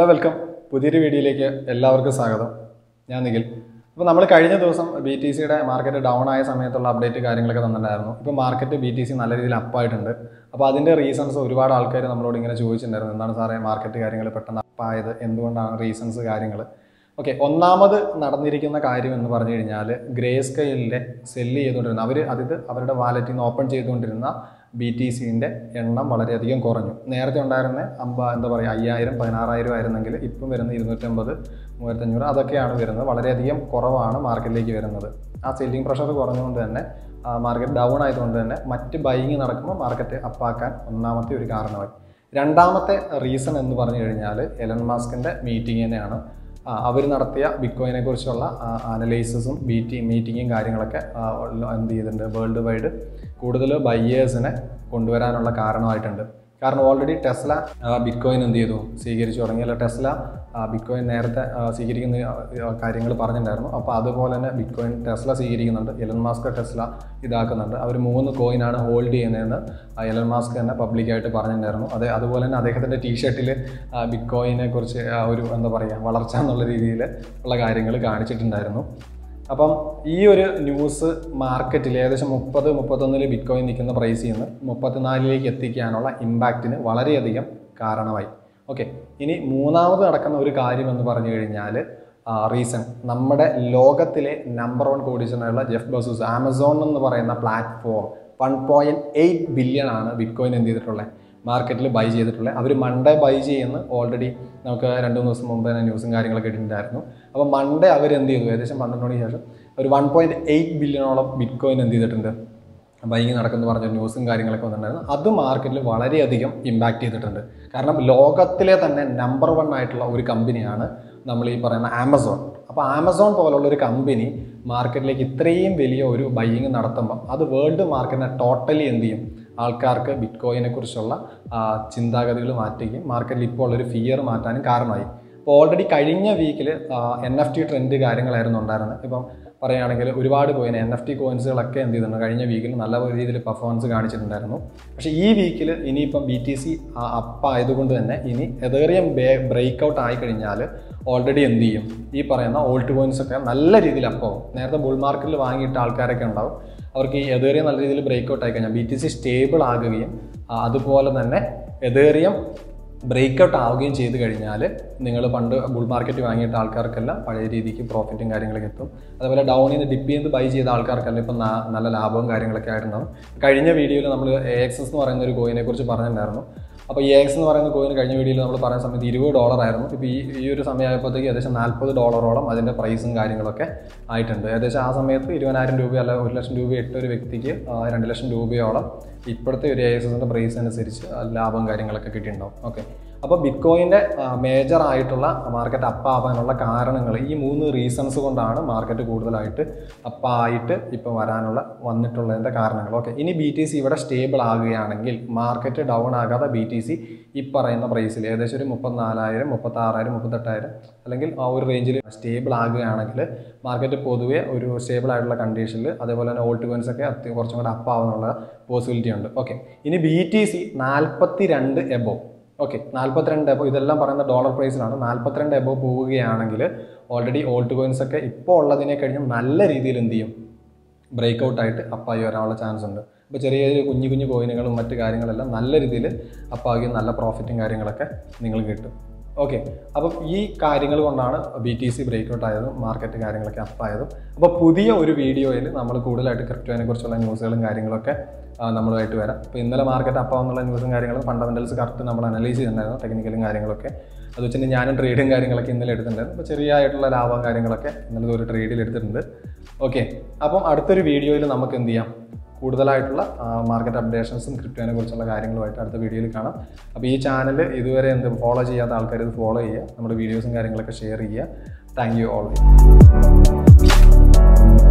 hello welcome പുതിയൊരു വീഡിയോയിലേക്ക് എല്ലാവർക്കും സ്വാഗതം ഞാൻ നിഖിൽ അപ്പോൾ നമ്മൾ കഴിഞ്ഞ ദിവസം ബി ടി സിയുടെ മാർക്കറ്റ് ഡൗൺ ആയ സമയത്തുള്ള അപ്ഡേറ്റ് കാര്യങ്ങളൊക്കെ തന്നിട്ടുണ്ടായിരുന്നു ഇപ്പോൾ മാർക്കറ്റ് ബി ടി സി നല്ല രീതിയിൽ അപ്പായിട്ടുണ്ട് അപ്പോൾ അതിൻ്റെ റീസൺസ് ഒരുപാട് ആൾക്കാർ നമ്മളോട് ഇങ്ങനെ ചോദിച്ചിട്ടുണ്ടായിരുന്നു എന്താണ് സാറേ മാർക്കറ്റ് കാര്യങ്ങൾ പെട്ടെന്ന് അപ്പായത് എന്തുകൊണ്ടാണ് റീസൺസ് കാര്യങ്ങൾ ഓക്കെ ഒന്നാമത് നടന്നിരിക്കുന്ന കാര്യം എന്ന് പറഞ്ഞു കഴിഞ്ഞാൽ ഗ്രേ സ്കെയിലിലെ സെല്ല് ചെയ്തുകൊണ്ടിരുന്ന അവർ അത് അവരുടെ വാലറ്റിൽ നിന്ന് ഓപ്പൺ ചെയ്തുകൊണ്ടിരുന്ന ബി ടി സിൻ്റെ എണ്ണം വളരെയധികം കുറഞ്ഞു നേരത്തെ ഉണ്ടായിരുന്ന അമ്പ എന്താ പറയുക അയ്യായിരം പതിനാറായിരം ആയിരുന്നെങ്കിൽ ഇപ്പം വരുന്ന ഇരുന്നൂറ്റമ്പത് മൂവായിരത്തഞ്ഞൂറ് അതൊക്കെയാണ് വരുന്നത് വളരെയധികം കുറവാണ് മാർക്കറ്റിലേക്ക് വരുന്നത് ആ സെല്ലിംഗ് പ്രഷർ കുറഞ്ഞുകൊണ്ട് തന്നെ മാർക്കറ്റ് ഡൗൺ ആയതുകൊണ്ട് തന്നെ മറ്റ് ബൈയിങ് നടക്കുമ്പോൾ മാർക്കറ്റ് അപ്പാക്കാൻ ഒന്നാമത്തെ ഒരു കാരണമായി രണ്ടാമത്തെ റീസൺ എന്ന് പറഞ്ഞു കഴിഞ്ഞാൽ എലൻ മാസ്കിൻ്റെ മീറ്റിംഗ് തന്നെയാണ് അവർ നടത്തിയ ബിറ്റ്കോയിനെ കുറിച്ചുള്ള അനലൈസിസും മീറ്റി മീറ്റിങ്ങും കാര്യങ്ങളൊക്കെ ആ, ഉള്ള- എന്ത് ചെയ്തിട്ടുണ്ട് വേൾഡ് വൈഡ് കൂടുതൽ ബയ്യേഴ്സിനെ കൊണ്ടുവരാനുള്ള കാരണമായിട്ടുണ്ട് കാരണം ഓൾറെഡി ടെസ്ല ബിറ്റ്കോയിൻ എന്ത് ചെയ്തു സ്വീകരിച്ചു തുടങ്ങി അല്ല ടെസ്ല ബിറ്റ്കോയിൻ നേരത്തെ ആ, സ്വീകരിക്കുന്ന കാര്യങ്ങൾ പറഞ്ഞിട്ടുണ്ടായിരുന്നു അപ്പോൾ അതുപോലെ തന്നെ ബിറ്റ്കോയിൻ ടെസ്ല സ്വീകരിക്കുന്നുണ്ട് എലൻ മാസ്ക് ടെസ്ല ഇതാക്കുന്നുണ്ട് അവർ മൂന്ന് കോയിനാണ് ഹോൾഡ് ചെയ്യുന്നതെന്ന് ആ എലൻ മാസ്ക് തന്നെ പബ്ലിക്കായിട്ട് പറഞ്ഞിട്ടുണ്ടായിരുന്നു അതെ അതുപോലെ തന്നെ അദ്ദേഹത്തിൻ്റെ ടീഷർട്ടിൽ ബിറ്റ്കോയിനെ കുറിച്ച് ആ ഒരു എന്താ പറയുക വളർച്ച എന്നുള്ള രീതിയിൽ ഉള്ള കാര്യങ്ങൾ കാണിച്ചിട്ടുണ്ടായിരുന്നു അപ്പം ഈ ഒരു ന്യൂസ് മാർക്കറ്റിൽ ഏകദേശം മുപ്പത് മുപ്പത്തൊന്നിൽ ബിറ്റ്കോയിൻ നിൽക്കുന്ന പ്രൈസിൽ നിന്ന് മുപ്പത്തിനാലിലേക്ക് എത്തിക്കാനുള്ള ഇമ്പാക്റ്റിന് വളരെയധികം കാരണമായി ഓക്കെ ഇനി മൂന്നാമത് നടക്കുന്ന ഒരു കാര്യം എന്ന് പറഞ്ഞു കഴിഞ്ഞാൽ റീസൺ നമ്മുടെ ലോകത്തിലെ നമ്പർ വൺ കോടീശ്വരനായുള്ള ജെഫ് ബസൂസ് ആമസോൺ എന്ന് പറയുന്ന platform one point eight billion ആണ് ബിറ്റ്കോയിൻ എന്ത് ചെയ്തിട്ടുള്ളത് മാർക്കറ്റിൽ ബൈ ചെയ്തിട്ടുള്ളത് അവർ മൺഡേ ബൈ ചെയ്യുന്ന ഓൾറെഡി നമുക്ക് രണ്ട് മൂന്ന് ദിവസം മുമ്പ് തന്നെ ന്യൂസും കാര്യങ്ങളൊക്കെ ഇട്ടിട്ടുണ്ടായിരുന്നു അപ്പോൾ മൺഡേ അവർ എന്ത് ചെയ്തു ഏകദേശം പന്ത്രണ്ട് മണിക്ക് ശേഷം ഒരു വൺ പോയിൻറ്റ് എയ്റ്റ് ബില്യണോളം ബിറ്റ് കോയിൻ എന്ത് ചെയ്തിട്ടുണ്ട് ബൈങ് നടക്കുന്നു പറഞ്ഞ ന്യൂസും കാര്യങ്ങളൊക്കെ വന്നിട്ടുണ്ടായിരുന്നു അത് മാർക്കറ്റിൽ വളരെയധികം ഇമ്പാക്റ്റ് ചെയ്തിട്ടുണ്ട് കാരണം ലോകത്തിലെ തന്നെ നമ്പർ വൺ ആയിട്ടുള്ള ഒരു കമ്പനിയാണ് നമ്മൾ ഈ പറയുന്ന ആമസോൺ അപ്പോൾ ആമസോൺ പോലുള്ള ഒരു കമ്പനി മാർക്കറ്റിലേക്ക് ഇത്രയും വലിയ ഒരു ബൈയിങ് നടത്തുമ്പോൾ അത് വേൾഡ് മാർക്കറ്റിനെ ടോട്ടലി എന്ത് ചെയ്യും ആൾക്കാർക്ക് ബിറ്റ് കോയിനെ കുറിച്ചുള്ള ആ, ചിന്താഗതികൾ മാറ്റുകയും മാർക്കറ്റിൽ ഇപ്പോൾ ഉള്ളൊരു ഫിയർ മാറ്റാനും കാരണമായി ഇപ്പോൾ ഓൾറെഡി കഴിഞ്ഞ വീക്കിൽ എൻ എഫ് ടി ട്രെൻഡ് കാര്യങ്ങളായിരുന്നു ഉണ്ടായിരുന്നത് ഇപ്പം പറയുകയാണെങ്കിൽ ഒരുപാട് കോയിൻ എൻ എഫ് ടി കോയിൻസുകളൊക്കെ എന്ത് ചെയ്തിട്ടുണ്ട് കഴിഞ്ഞ വീക്കിൽ നല്ല രീതിയിൽ പെർഫോമൻസ് കാണിച്ചിട്ടുണ്ടായിരുന്നു പക്ഷേ ഈ വീക്കിൽ ഇനിയിപ്പം ബി ടി സി അപ്പ് ആയതുകൊണ്ട് തന്നെ ഇനി എതേറിയം ബ്രേക്ക് ഔട്ട് ആയി കഴിഞ്ഞാൽ ഓൾറെഡി എന്ത് ചെയ്യും ഈ പറയുന്ന ഓൾഡ് കോയിൻസ് ഒക്കെ നല്ല രീതിയിൽ അപ്പാവും നേരത്തെ ബുൾ മാർക്കറ്റിൽ വാങ്ങിയിട്ട ആൾക്കാരൊക്കെ ഉണ്ടാവും അവർക്ക് ഈ എതേറിയം നല്ല രീതിയിൽ ബ്രേക്ക് ഔട്ട് ആയി കഴിഞ്ഞാൽ ബി ടി സി സ്റ്റേബിൾ ആകുകയും ആ, അതുപോലെ തന്നെ എതേറിയം ബ്രേക്ക് ഔട്ട് ആവുകയും ചെയ്ത് കഴിഞ്ഞാൽ നിങ്ങൾ പണ്ട് ബുൾ മാർക്കറ്റ് വാങ്ങിയിട്ട ആൾക്കാർക്കെല്ലാം പഴയ രീതിക്ക് പ്രോഫിറ്റും കാര്യങ്ങളൊക്കെ എത്തും അതുപോലെ ഡൗണിൽ നിന്ന് ഡിപ്പ് ചെയ്ത് ബൈ ചെയ്ത ആൾക്കാർക്കെല്ലാം ഇപ്പം നാ- നല്ല ലാഭവും കാര്യങ്ങളൊക്കെ ആയിട്ടുണ്ടാവും കഴിഞ്ഞ വീഡിയോയിൽ നമ്മൾ എ എക്സ് എന്ന് പറയുന്ന ഒരു കോയിനെ കുറിച്ച് പറഞ്ഞിട്ടുണ്ടായിരുന്നു അപ്പോൾ എ എക്സ് എന്ന് പറയുന്ന കോയിൻ കഴിഞ്ഞ വീഡിയോയിൽ നമ്മൾ പറയുന്ന സമയത്ത് ഇരുപത് ഡോളർ ആയിരുന്നു ഇപ്പോൾ ഈ ഈ ഒരു സമയമായപ്പോഴത്തേക്ക് ഏകദേശം നാൽപ്പത് ഡോളറോളം അതിൻ്റെ പ്രൈസും കാര്യങ്ങളൊക്കെ ആയിട്ടുണ്ട് ഏകദേശം ആ സമയത്ത് ഇരുപതിനായിരം രൂപ അല്ല ഒരു ലക്ഷം രൂപ ഇട്ട ഒരു വ്യക്തിക്ക് ആ, രണ്ട് ലക്ഷം രൂപയോളം ഇപ്പോഴത്തെ ഒരു എ എസ് എസിൻ്റെ പ്രൈസ് അനുസരിച്ച് ലാഭം കാര്യങ്ങളൊക്കെ കിട്ടിയിട്ടുണ്ടാവും ഓക്കെ അപ്പോൾ ബിറ്റ്കോയിൻ്റെ മേജർ ആയിട്ടുള്ള മാർക്കറ്റ് അപ്പാവാനുള്ള കാരണങ്ങൾ ഈ മൂന്ന് റീസൺസ് കൊണ്ടാണ് മാർക്കറ്റ് കൂടുതലായിട്ട് അപ്പായിട്ട് ഇപ്പോൾ വരാനുള്ള വന്നിട്ടുള്ളതിൻ്റെ കാരണങ്ങൾ ഓക്കെ ഇനി ബി ടി സി ഇവിടെ സ്റ്റേബിൾ ആകുകയാണെങ്കിൽ മാർക്കറ്റ് ഡൗൺ ആകാതെ ബി ടി സി ഈ പറയുന്ന പ്രൈസിൽ ഏകദേശം ഒരു മുപ്പത്തിനാലായിരം മുപ്പത്താറായിരം മുപ്പത്തെട്ടായിരം അല്ലെങ്കിൽ ആ ഒരു റേഞ്ചിൽ സ്റ്റേബിൾ ആകുകയാണെങ്കിൽ മാർക്കറ്റ് പൊതുവെ ഒരു സ്റ്റേബിൾ ആയിട്ടുള്ള കണ്ടീഷനിൽ അതേപോലെ തന്നെ ഓൾട്ട് കോയിൻസ് ഒക്കെ അത്യ- കുറച്ചും കൂടെ അപ്പാവാനുള്ള പോസിബിലിറ്റി ഉണ്ട് ഓക്കെ ഇനി ബി ടി സി നാൽപ്പത്തി രണ്ട് എബോ ഓക്കെ നാൽപ്പത്തിരണ്ട് എബോ ഇതെല്ലാം പറയുന്ന ഡോളർ പ്രൈസിലാണ് നാൽപ്പത്തിരണ്ട് എബോ പോവുകയാണെങ്കിൽ ഓൾറെഡി ഓൾട്ട് കോയിൻസ് ഒക്കെ ഇപ്പോൾ ഉള്ളതിനെ കഴിഞ്ഞും നല്ല രീതിയിൽ എന്ത് ചെയ്യും ബ്രേക്ക് ഔട്ട് ആയിട്ട് അപ്പായി വരാനുള്ള ചാൻസ് ഉണ്ട് അപ്പോൾ ചെറിയ ചെറിയ കുഞ്ഞു കുഞ്ഞു കോയിനുകളും മറ്റു കാര്യങ്ങളെല്ലാം നല്ല രീതിയിൽ അപ്പാകുകയും നല്ല പ്രോഫിറ്റും കാര്യങ്ങളൊക്കെ നിങ്ങൾക്ക് കിട്ടും ഓക്കെ അപ്പം ഈ കാര്യങ്ങൾ കൊണ്ടാണ് B T C break out ആയതും മാർക്കറ്റ് കാര്യങ്ങളൊക്കെ അപ്പായതും അപ്പോൾ പുതിയ ഒരു വീഡിയോയിൽ നമ്മൾ കൂടുതലായിട്ട് ക്രിപ്റ്റോനെ കുറിച്ചുള്ള ന്യൂസുകളും കാര്യങ്ങളൊക്കെ ആ, നമ്മളുമായിട്ട് വരാം അപ്പോൾ ഇന്നലെ മാർക്കറ്റ് അപ്പാവുന്നുള്ള ന്യൂസും കാര്യങ്ങളും ഫണ്ടമെൻറ്റൽസ് കറക്റ്റ് നമ്മൾ അനലൈസ് ചെയ്തിട്ടുണ്ടായിരുന്നു ടെക്നിക്കലും കാര്യങ്ങളൊക്കെ അത് വെച്ചിട്ട് ഞാനും ട്രേഡും കാര്യങ്ങളൊക്കെ ഇന്നലെ എടുത്തിട്ടുണ്ടായിരുന്നു അപ്പോൾ ചെറിയതായിട്ടുള്ള ലാഭം കാര്യങ്ങളൊക്കെ ഇന്നലെ ഒരു ട്രേഡിൽ എടുത്തിട്ടുണ്ട് ഓക്കെ അപ്പം അടുത്തൊരു വീഡിയോയിൽ നമുക്ക് എന്ത് ചെയ്യാം കൂടുതലായിട്ടുള്ള മാർക്കറ്റ് അപ്ഡേഷൻസും ക്രിപ്റ്റോനെ കുറിച്ചുള്ള കാര്യങ്ങളുമായിട്ട് അടുത്ത വീഡിയോയിൽ കാണാം അപ്പോൾ ഈ ചാനൽ ഇതുവരെ എന്ത് ഫോളോ ചെയ്യാത്ത ആൾക്കാർ ഇത് ഫോളോ ചെയ്യുക നമ്മുടെ വീഡിയോസും കാര്യങ്ങളൊക്കെ ഷെയർ ചെയ്യുക താങ്ക് യു ഓൾ